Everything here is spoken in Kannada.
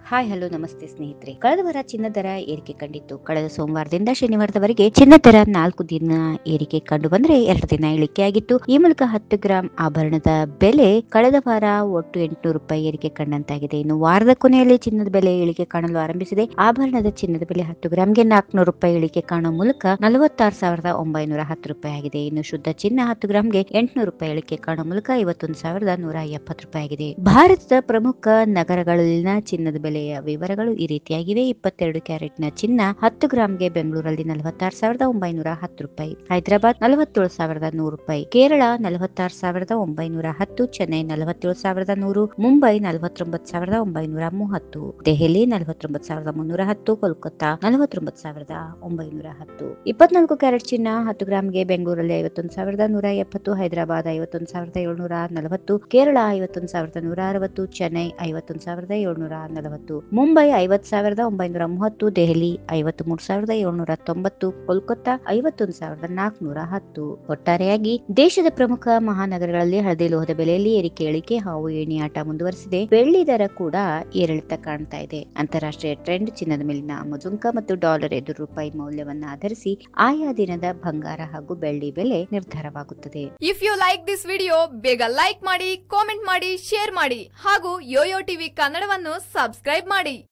ಹಾಯ್ ಹಲೋ ನಮಸ್ತೆ ಸ್ನೇಹಿತರೆ ಕಳೆದ ವಾರ ಚಿನ್ನ ದರ ಏರಿಕೆ ಕಂಡಿತ್ತು ಕಳೆದ ಸೋಮವಾರದಿಂದ ಶನಿವಾರದವರೆಗೆ ಚಿನ್ನ ದರ ನಾಲ್ಕು ದಿನ ಏರಿಕೆ ಕಂಡು ಬಂದ್ರೆ ಎರಡು ದಿನ ಇಳಿಕೆಯಾಗಿತ್ತು ಈ ಮೂಲಕ ಹತ್ತು ಗ್ರಾಂ ಆಭರಣದ ಬೆಲೆ ಕಳೆದ ವಾರ ಒಟ್ಟು ಎಂಟುನೂರು ರೂಪಾಯಿ ಏರಿಕೆ ಕಂಡಂತಾಗಿದೆ ಇನ್ನು ವಾರದ ಕೊನೆಯಲ್ಲಿ ಚಿನ್ನದ ಬೆಲೆ ಇಳಿಕೆ ಕಾಣಲು ಆರಂಭಿಸಿದೆ ಆಭರಣದ ಚಿನ್ನದ ಬೆಲೆ ಹತ್ತು ಗ್ರಾಂಗೆ ನಾಲ್ಕುನೂರು ರೂಪಾಯಿ ಇಳಿಕೆ ಕಾಣುವ ಮೂಲಕ ನಲವತ್ತಾರು ಸಾವಿರದ ಒಂಬೈನೂರ ಹತ್ತು ರೂಪಾಯಿ ಆಗಿದೆ ಇನ್ನು ಶುದ್ಧ ಚಿನ್ನ ಹತ್ತು ಗ್ರಾಂಗೆ ಎಂಟುನೂರು ರೂಪಾಯಿ ಇಳಿಕೆ ಕಾಣುವ ಮೂಲಕ ಐವತ್ತೊಂದು ಸಾವಿರದ ನೂರ ಎಪ್ಪತ್ತು ರೂಪಾಯಿ ಆಗಿದೆ ಭಾರತದ ಪ್ರಮುಖ ನಗರಗಳಲ್ಲಿನ ಚಿನ್ನದ ಬೆಲೆಯ ವಿವರಗಳು ಈ ರೀತಿಯಾಗಿವೆ ಇಪ್ಪತ್ತೆರಡು ಕ್ಯಾರೆಟ್ನ ಚಿನ್ನ ಹತ್ತು ಗ್ರಾಂಗೆ ಬೆಂಗಳೂರಲ್ಲಿ ನಲವತ್ತಾರು ಸಾವಿರದ ಒಂಬೈನೂರ ಹತ್ತು ರೂಪಾಯಿ ಹೈದರಾಬಾದ್ ನಲವತ್ತೇಳು ಸಾವಿರದ ನೂರು ರೂಪಾಯಿ ಕೇರಳ ನಲವತ್ತಾರು ಸಾವಿರದ ಒಂಬೈನೂರ ಹತ್ತು ಚೆನ್ನೈ ನಲವತ್ತೇಳು ಸಾವಿರದ ನೂರು ಮುಂಬೈ ನಲವತ್ತೊಂಬತ್ತು ಸಾವಿರದ ಒಂಬೈನೂರ ಮೂವತ್ತು ದೆಹಲಿ ನಲವತ್ತೊಂಬತ್ತು ಸಾವಿರದ ಮುನ್ನೂರ ಹತ್ತು ಕೋಲ್ಕತ್ತಾ ನಲವತ್ತೊಂಬತ್ತು ಸಾವಿರದ ಒಂಬೈನೂರ ಹತ್ತು ಇಪ್ಪತ್ನಾಲ್ಕು ಕ್ಯಾರೆಟ್ ಚಿನ್ನ ಹತ್ತು ಗ್ರಾಂಗೆ ಬೆಂಗಳೂರಲ್ಲಿ ಐವತ್ತೊಂದು ಸಾವಿರದ ನೂರ ಎಪ್ಪತ್ತು ಹೈದರಾಬಾದ್ ಐವತ್ತೊಂದು ಸಾವಿರದ ಏಳ್ನೂರ ನಲವತ್ತು ಕೇರಳ ಐವತ್ತೊಂದು ಸಾವಿರದ ನೂರ ಅರವತ್ತು ಚೆನ್ನೈ ಐವತ್ತೊಂದು ಸಾವಿರದ ಏಳ್ನೂರ ನಲವತ್ತು ಮುಂಬೈ ಐವತ್ತು ಸಾವಿರದ ಒಂಬೈನೂರ ಮೂವತ್ತು ದೆಹಲಿ ಐವತ್ತು ಮೂರು ಸಾವಿರದ ಏಳ್ನೂರ ತೊಂಬತ್ತು ಕೋಲ್ಕತ್ತಾ ಐವತ್ತೊಂದು ಸಾವಿರದ ನಾಲ್ಕುನೂರ ಹತ್ತು ಒಟ್ಟಾರೆಯಾಗಿ ದೇಶದ ಪ್ರಮುಖ ಮಹಾನಗರಗಳಲ್ಲಿ ಹಳದಿ ಲೋಹದ ಬೆಲೆಯಲ್ಲಿ ಏರಿಕೆ ಇಳಿಕೆ ಹಾವು ಏಣಿಯಾಟ ಮುಂದುವರೆಸಿದೆ ಬೆಳ್ಳಿ ದರ ಕೂಡ ಏರಿಳಿತ ಕಾಣ್ತಾ ಇದೆ ಅಂತಾರಾಷ್ಟ್ರೀಯ ಟ್ರೆಂಡ್ ಚಿನ್ನದ ಮೇಲಿನ ಆಮದುಂಕ ಮತ್ತು ಡಾಲರ್ ಎದುರು ರೂಪಾಯಿ ಮೌಲ್ಯವನ್ನ ಆಧರಿಸಿ ಆಯಾ ದಿನದ ಬಂಗಾರ ಹಾಗೂ ಬೆಳ್ಳಿ ಬೆಲೆ ನಿರ್ಧಾರವಾಗುತ್ತದೆ if you like this video ಬೇಗ ಲೈಕ್ ಮಾಡಿ ಕಾಮೆಂಟ್ ಮಾಡಿ ಶೇರ್ ಮಾಡಿ ಹಾಗೂ ಯೋಯೋ ಟಿವಿ ಕನ್ನಡವನ್ನು ಸಬ್ಸ್ಕ್ರೈಬ್ ಮಾಡಿ